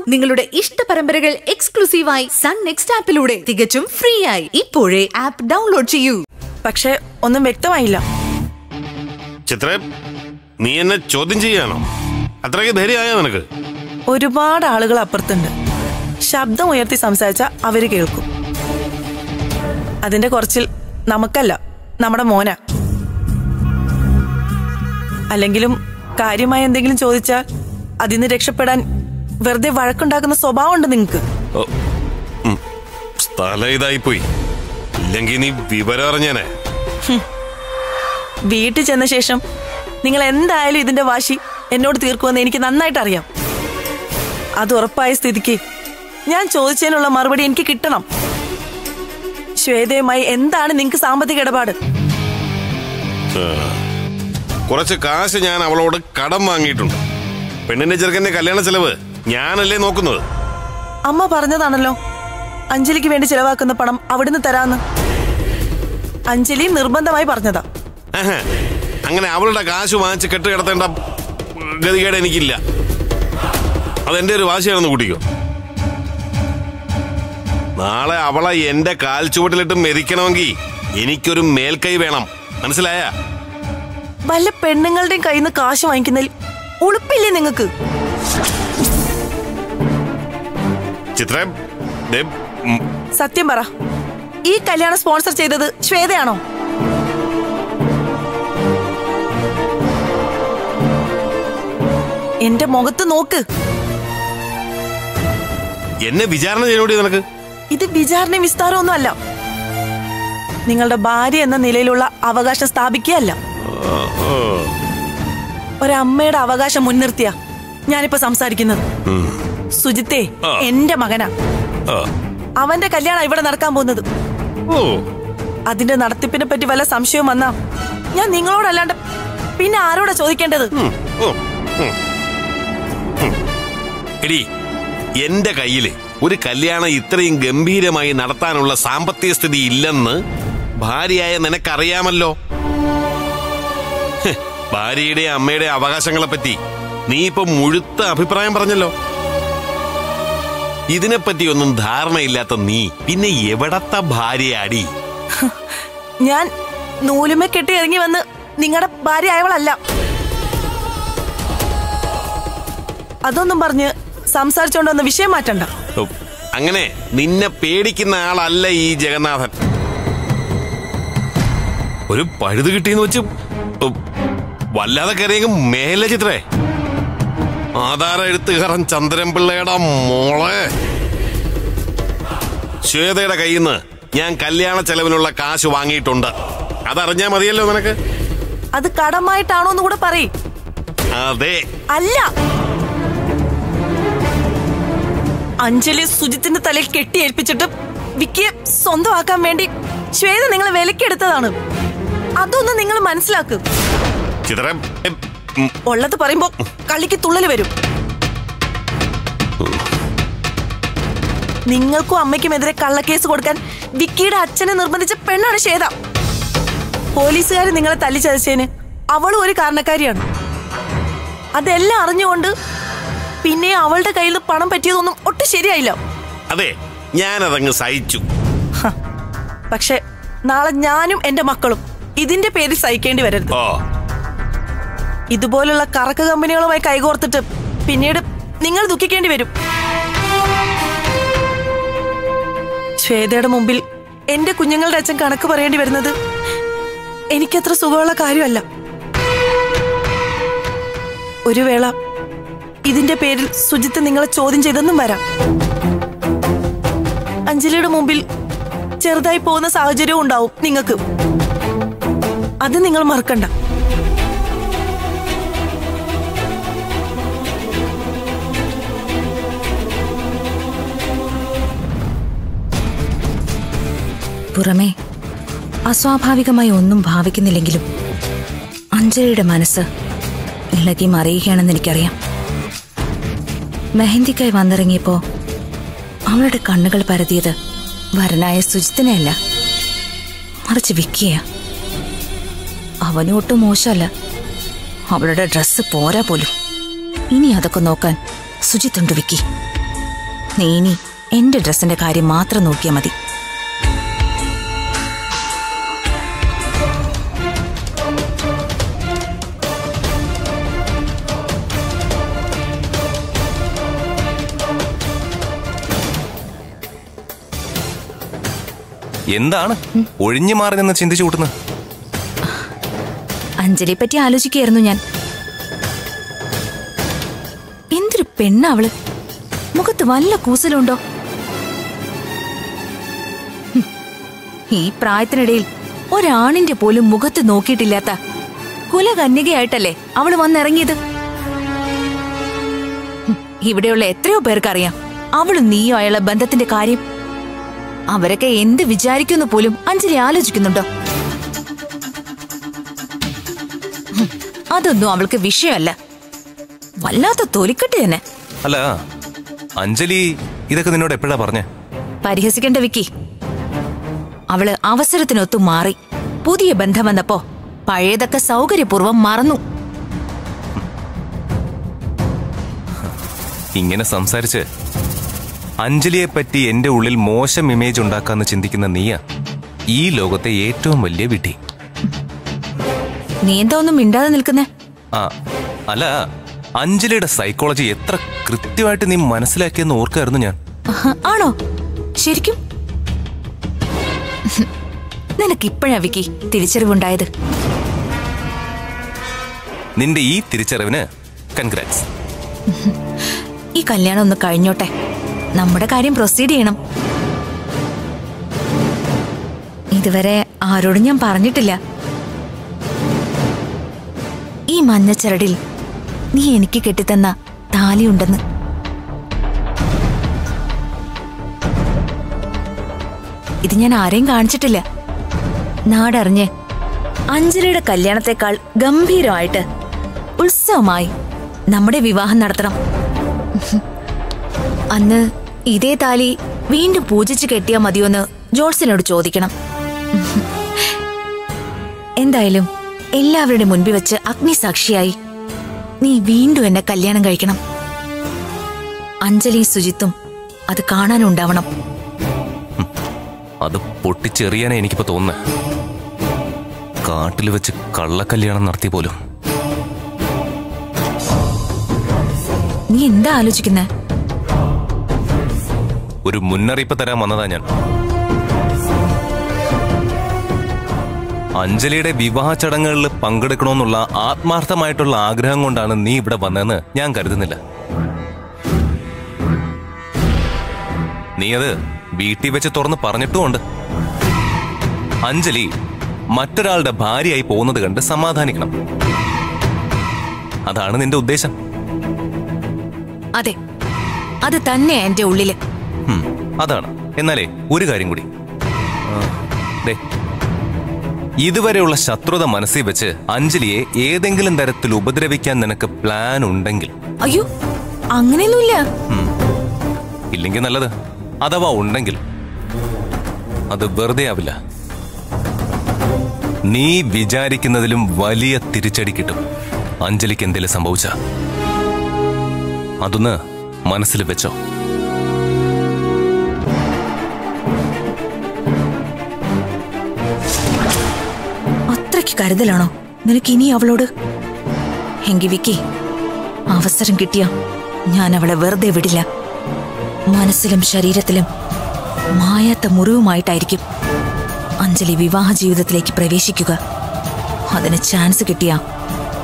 നിങ്ങളുടെ ഇഷ്ട പരമ്പരകൾ എക്സ്ക്ലൂസീവായി സൺ നെക്സ്റ്റ് ആപ്പിലൂടെ തികച്ചും ഫ്രീ ആയി ഇപ്പോഴേ ആപ്പ് ഡൗൺലോഡ് ചെയ്യൂ പക്ഷെ ഒന്നും വ്യക്തമായില്ല ചിത്ര നീ എന്നെ ചോദ്യം ചെയ്യാണോ അത്രയ്ക്ക് ധൈര്യമായോ നിനക്ക് ഒരുപാട് ആളുകൾ അപ്പുറത്തുണ്ട് ശബ്ദം ഉയർത്തി സംസാരിച്ച അവര് കേൾക്കും അതിന്റെ കുറച്ചിൽ നമുക്കല്ല നമ്മുടെ മോന അല്ലെങ്കിലും കാര്യമായ എന്തെങ്കിലും ചോദിച്ചാൽ അതിന് രക്ഷപ്പെടാൻ വെറുതെ വഴക്കുണ്ടാക്കുന്ന സ്വഭാവമുണ്ട് നിങ്ങൾക്ക് ഓ, ഉം, സ്ഥലം ഇതായി പോയി ഇല്ലെങ്കിൽ നീ വിവരം അറിഞ്ഞേനെ വീട്ടിൽ ചെന്ന ശേഷം നിങ്ങൾ എന്തായാലും ഇതിന്റെ വാശി എന്നോട് തീർക്കുമെന്ന് എനിക്ക് നന്നായിട്ട് അറിയാം അത് ഉറപ്പായ സ്ഥിതിക്ക് ഞാൻ ചോദിച്ചതിനുള്ള മറുപടി എനിക്ക് കിട്ടണം ശ്വേതയുമായി എന്താണ് നിങ്ങൾക്ക് സാമ്പത്തിക ഇടപാട് കുറച്ച് കാശ് ഞാൻ അവളോട് കടം വാങ്ങിയിട്ടുണ്ട് പെണ്ണിന്റെ ചെറുക്കന്റെ കല്യാണ ചെലവ് ഞാനല്ലേ നോക്കുന്നത് അമ്മ പറഞ്ഞതാണല്ലോ അഞ്ജലിക്ക് വേണ്ടി ചെലവാക്കുന്ന പണം അവിടുന്ന് തരാന്ന് അഞ്ജലി നിർബന്ധമായി പറഞ്ഞതാ ആഹാ, അങ്ങനെ അവളുടെ കാശ് വാങ്ങിച്ച് കെട്ട് കിടത്തേണ്ട ഗതികേട് എനിക്കില്ല അതെന്റെ ഒരു വാശിയാണെന്ന് കൂട്ടിക്കോ നാളെ അവളെ എന്റെ കാൽ ചുവട്ടിലിട്ട് മെതിക്കണമെങ്കിൽ എനിക്കൊരു മേൽക്കൈ വേണം മനസ്സിലായ വല്ല പെണ്ണുങ്ങളുടെയും കയ്യിൽ നിന്ന് കാശ് വാങ്ങിക്കുന്നതിൽ ഉളുപ്പില്ലേ നിങ്ങൾക്ക് ചിത്ര ദേ, ഉം, സത്യം പറ ഈ കല്യാണം സ്പോൺസർ ചെയ്തത് ശ്വേതയാണോ എന്റെ മുഖത്ത് നോക്ക് എന്നെ വിചാരണ ചെയ്യണോടി നിനക്ക് ഇത് വിചാരണ വിസ്താരമൊന്നും അല്ല നിങ്ങളുടെ ഭാര്യ എന്ന നിലയിലുള്ള അവകാശം സ്ഥാപിക്കുകയല്ല ഓ, ഒരമ്മയുടെ അവകാശം മുൻനിർത്തിയ ഞാനിപ്പോ സംസാരിക്കുന്നത് ഉം, സുജിത്തെ ആ. എന്റെ മകനാ ആ, അവന്റെ കല്യാണം ഇവിടെ നടക്കാൻ പോകുന്നത് ഓ അതിന്റെ നടത്തിപ്പിനെ പറ്റി വല്ല സംശയവും വന്നാ ഞാൻ നിങ്ങളോടല്ലാണ്ട് പിന്നെ ആരോടാ ചോദിക്കേണ്ടത് ഉം, ഓ, ഉം. ഉം. എടി എന്റെ കയ്യില് ഒരു കല്യാണം ഇത്രയും ഗംഭീരമായി നടത്താനുള്ള സാമ്പത്തിക സ്ഥിതി ഇല്ലെന്ന് ഭാര്യയായ നിനക്കറിയാമല്ലോ ഹ്, ഭാര്യയുടെ അമ്മയുടെ അവകാശങ്ങളെ പറ്റി നീ ഇപ്പൊ മുഴുത്ത അഭിപ്രായം പറഞ്ഞല്ലോ ഇതിനെപ്പറ്റി ഒന്നും ധാരണയില്ലാത്ത നീ പിന്നെ എവിടത്തെ ഭാര്യയാടി ഞാൻ നൂലുമേ കെട്ടി ഇറങ്ങി വന്ന് നിങ്ങളുടെ ഭാര്യ ആയവളല്ല അതൊന്നും പറഞ്ഞ് സംസാരിച്ചോണ്ട് വന്ന് വിഷയം മാറ്റണ്ട ഉം. അങ്ങനെ നിന്നെ പേടിക്കുന്ന ആളല്ല ഈ ജഗന്നാഥൻ ഒരു പഴുത് കിട്ടിയെന്ന് വെച്ച് ഉം, വല്ലാതെ കയറിയെങ്കിൽ മേലെ ചിത്രേ ആധാര എഴുത്തുകാരൻ ചന്ദ്രൻപിള്ളയുടെ മോളെ ശ്വേതയുടെ കയ്യിൽ നിന്ന് ഞാൻ കല്യാണ ചെലവിനുള്ള കാശ് വാങ്ങിയിട്ടുണ്ട് അതറിഞ്ഞാ മതിയല്ലോ നിനക്ക് അത് കടമായിട്ടാണോ എന്ന് കൂടെ പറയ് അതെ അല്ല അഞ്ജലി സുജിത്തിന്റെ തലയിൽ കെട്ടി ഏൽപ്പിച്ചിട്ട് വിക്കിയെ സ്വന്തമാക്കാൻ വേണ്ടി ശ്വേത നിങ്ങളെ വിലക്കെടുത്തതാണ് അതൊന്നും നിങ്ങൾ മനസ്സിലാക്കും ചിത്ര ഉം, ഉള്ളത് പറയുമ്പോ കള്ളിക്ക് തുള്ളല് വരും നിങ്ങൾക്കും അമ്മയ്ക്കുമെതിരെ കള്ളക്കേസ് കൊടുക്കാൻ വിക്കിയുടെ അച്ഛനെ നിർബന്ധിച്ച പെണ്ണാണ് ശ്വേത പോലീസുകാർ നിങ്ങളെ തല്ലിച്ചതച്ചതിന് അവളും ഒരു കാരണക്കാരിയാണ് അതെല്ലാം അറിഞ്ഞുകൊണ്ട് പിന്നെ അവളുടെ കയ്യിൽ നിന്ന് പണം പറ്റിയതൊന്നും ഒട്ടും ശരിയായില്ല അതെ ഞാനതങ്ങ് സഹിച്ചു ഹ. പക്ഷെ നാളെ ഞാനും എന്റെ മക്കളും ഇതിന്റെ പേരിൽ സഹിക്കേണ്ടി വരരുത് ഓ ഇതുപോലുള്ള കറക്ക് കമ്പനികളുമായി കൈകോർത്തിട്ട് പിന്നീട് നിങ്ങൾ ദുഃഖിക്കേണ്ടി വരും ശ്വേതയുടെ മുമ്പിൽ എന്റെ കുഞ്ഞുങ്ങളുടെ അച്ഛൻ കണക്ക് പറയേണ്ടി വരുന്നത് എനിക്കത്ര സുഖമുള്ള കാര്യമല്ല ഒരു വേള ഇതിന്റെ പേരിൽ സുജിത്ത് നിങ്ങളെ ചോദ്യം ചെയ്തെന്നും വരാം അഞ്ജലിയുടെ മുമ്പിൽ ചെറുതായി പോകുന്ന സാഹചര്യവും ഉണ്ടാവും നിങ്ങൾക്ക് അത് നിങ്ങൾ മറക്കണ്ട പുറമേ അസ്വാഭാവികമായി ഒന്നും ഭാവിക്കുന്നില്ലെങ്കിലും അഞ്ജലിയുടെ മനസ്സ് ഇളകി മറിയുകയാണെന്ന് എനിക്കറിയാം മെഹന്തിക്കായി വന്നിറങ്ങിയപ്പോ അവളുടെ കണ്ണുകൾ പരതിയത് വരനായ സുജിത്തിനെയല്ല മറിച്ച് വിക്കിയ അവനൊട്ടും മോശമല്ല അവളുടെ ഡ്രസ്സ് പോരാ പോലും ഇനി അതൊക്കെ നോക്കാൻ സുജിത്തുണ്ട് വിക്കി നീ ഇനി എന്റെ ഡ്രസ്സിന്റെ കാര്യം മാത്രം നോക്കിയാൽ മതി എന്താണ് ഒഴിഞ്ഞു മാറി നിന്ന് ചിന്തിച്ചു കൂട്ടുന്നത് അഞ്ജലിയെ പറ്റി ആലോചിക്കുകയായിരുന്നു ഞാൻ എന്തൊരു പെണ്ണ അവള് മുഖത്ത് വല്ല കൂസലുണ്ടോ ഹും, ഈ പ്രായത്തിനിടയിൽ ഒരാണിന്റെ പോലും മുഖത്ത് നോക്കിയിട്ടില്ലാത്ത കുലകന്യകയായിട്ടല്ലേ അവള് വന്നിറങ്ങിയത് ഹും, ഇവിടെയുള്ള എത്രയോ പേർക്കറിയാം അവളും നീയോ അയാളെ ബന്ധത്തിന്റെ കാര്യം അവരൊക്കെ എന്ത് വിചാരിക്കുന്നു പോലും അഞ്ജലി ആലോചിക്കുന്നുണ്ടോ അതൊന്നും അവൾക്ക് വിഷയമല്ല വല്ലാത്ത തൊലിക്കെട്ട് തന്നെ അല്ല അഞ്ജലി ഇതൊക്കെ നിന്നോട് എപ്പോഴാ പറഞ്ഞേ പരിഹസിക്കേണ്ട വിക്കി അവള് അവസരത്തിനൊത്തു മാറി പുതിയ ബന്ധം വന്നപ്പോ പഴയതൊക്കെ സൗകര്യപൂർവ്വം മറന്നു ഇങ്ങനെ സംസാരിച്ച് അഞ്ജലിയെ പറ്റി എന്റെ ഉള്ളിൽ മോശം ഇമേജ് ഉണ്ടാക്കാന്ന് ചിന്തിക്കുന്ന നീയ ഈ ലോകത്തെ ഏറ്റവും വലിയ വിട്ടി നീ എന്താ ഒന്നും മിണ്ടാതെ നിൽക്കുന്നേ ആ അല്ല അഞ്ജലിയുടെ സൈക്കോളജി എത്ര കൃത്യമായിട്ട് നീ മനസ്സിലാക്കിയെന്ന് ഓർക്കായിരുന്നു ഞാൻ ആഹാ, ആണോ ശരിക്കും നിനക്കിപ്പോഴാ വിക്കി തിരിച്ചറിവുണ്ടായത് നിന്റെ ഈ തിരിച്ചറിവിന് കൺഗ്രാറ്റ്സ് ഈ കല്യാണം ഒന്ന് കഴിഞ്ഞോട്ടെ നമ്മുടെ കാര്യം പ്രൊസീഡ് ചെയ്യണം ഇതുവരെ ആരോടും ഞാൻ പറഞ്ഞിട്ടില്ല ഈ മഞ്ഞച്ചരടിൽ നീ എനിക്ക് കെട്ടിത്തന്ന താലിയുണ്ടെന്ന് ഇത് ഞാൻ ആരെയും കാണിച്ചിട്ടില്ല നാടറിഞ്ഞ് അഞ്ജലിയുടെ കല്യാണത്തെക്കാൾ ഗംഭീരമായിട്ട് ഉത്സവമായി നമ്മുടെ വിവാഹം നടത്തണം അന്ന് ഇതേ താലി വീണ്ടും പൂജിച്ച് കെട്ടിയാ മതിയോന്ന് ജോൾസിനോട് ചോദിക്കണം എന്തായാലും എല്ലാവരുടെ മുൻപിൽ വെച്ച് അഗ്നിസാക്ഷിയായി നീ വീണ്ടും എന്നെ കല്യാണം കഴിക്കണം അഞ്ജലി സുജിത്തും അത് കാണാനുണ്ടാവണം അത് പൊട്ടിച്ചെറിയാനാ എനിക്കിപ്പോ തോന്നുന്നത് കാട്ടിൽ വെച്ച് കള്ളക്കല്യാണം നടത്തി പോലും നീ എന്താ ആലോചിക്കുന്നേ ഒരു മുന്നറിയിപ്പ് തരാൻ വന്നതാ ഞാൻ അഞ്ജലിയുടെ വിവാഹ ചടങ്ങുകളിൽ പങ്കെടുക്കണമെന്നുള്ള ആത്മാർത്ഥമായിട്ടുള്ള ആഗ്രഹം കൊണ്ടാണ് നീ ഇവിടെ വന്നതെന്ന് ഞാൻ കരുതുന്നില്ല നീ അത് വീട്ടിൽ വെച്ച് തുറന്ന് പറഞ്ഞിട്ടുമുണ്ട് അഞ്ജലി മറ്റൊരാളുടെ ഭാര്യയായി പോകുന്നത് കണ്ട് സമാധാനിക്കണം അതാണ് നിന്റെ ഉദ്ദേശം അതെ അത് തന്നെയാ എന്റെ ഉള്ളില് ഹും, അതാണ് എന്നാലേ ഒരു കാര്യം കൂടി ആ, ദേ, ഇതുവരെയുള്ള ശത്രുത മനസ്സിൽ വെച്ച് അഞ്ജലിയെ ഏതെങ്കിലും തരത്തിൽ ഉപദ്രവിക്കാൻ നിനക്ക് പ്ലാൻ ഉണ്ടെങ്കിൽ അയ്യോ അങ്ങനെയൊന്നുമില്ല ഇല്ലെങ്കിൽ നല്ലത് അഥവാ ഉണ്ടെങ്കിൽ അത് വെറുതെ ആവില്ല നീ വിചാരിക്കുന്നതിലും വലിയ തിരിച്ചടി കിട്ടും അഞ്ജലിക്ക് എന്തെങ്കിലും സംഭവിച്ച അതൊന്ന് മനസ്സിൽ വെച്ചോ അത്രയ്ക്ക് കരുതലാണോ നിനക്ക് ഇനി അവളോട് എങ്കി വിക്കി അവസരം കിട്ടിയ ഞാൻ അവളെ വെറുതെ വിടില്ല മനസ്സിലും ശരീരത്തിലും മായാത്ത മുറിവുമായിട്ടായിരിക്കും അഞ്ജലി വിവാഹ ജീവിതത്തിലേക്ക് പ്രവേശിക്കുക അതിന് ചാൻസ് കിട്ടിയ